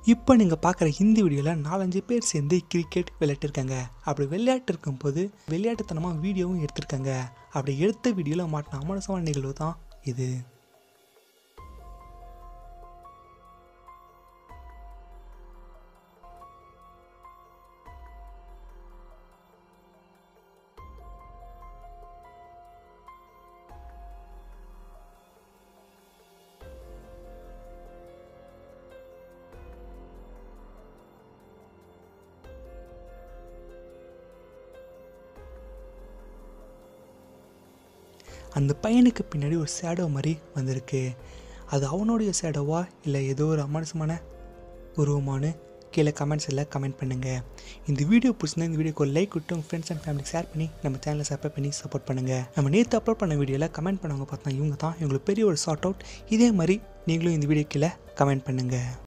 இப்போ நீங்கள் பார்க்குற இந்த வீடியோவில் நாலஞ்சு பேர் சேர்ந்து கிரிக்கெட் விளையாட்டுருக்காங்க அப்படி விளையாட்டு இருக்கும்போது விளையாட்டுத்தனமாக வீடியோவும் எடுத்திருக்காங்க அப்படி எடுத்த வீடியோவில் மாட்டின அமரசமான நிகழ்வு தான் இது அந்த பையனுக்கு பின்னாடி ஒரு சேடோ மாதிரி வந்திருக்கு அது அவனுடைய சேடோவா இல்லை ஏதோ ஒரு அமரசமான உருவமானு கீழே கமெண்ட்ஸில் கமெண்ட் பண்ணுங்கள் இந்த வீடியோ பிடிச்சிருந்தா இந்த வீடியோக்கு ஒரு லைக் விட்டு உங்கள் ஃப்ரெண்ட்ஸ் அண்ட் ஃபேமிலிக்கு ஷேர் பண்ணி நம்ம சேனலை சப்ஸ்கிரைப் பண்ணி சப்போர்ட் பண்ணுங்கள் நம்ம நேற்று அப்லோட் பண்ண வீடியோவில் கமெண்ட் பண்ணவங்க பார்த்தா இவங்க தான் இவங்களுக்கு பெரிய ஒரு ஷார்ட் அவுட் இதே மாதிரி நீங்களும் இந்த வீடியோ கீழே கமெண்ட் பண்ணுங்கள்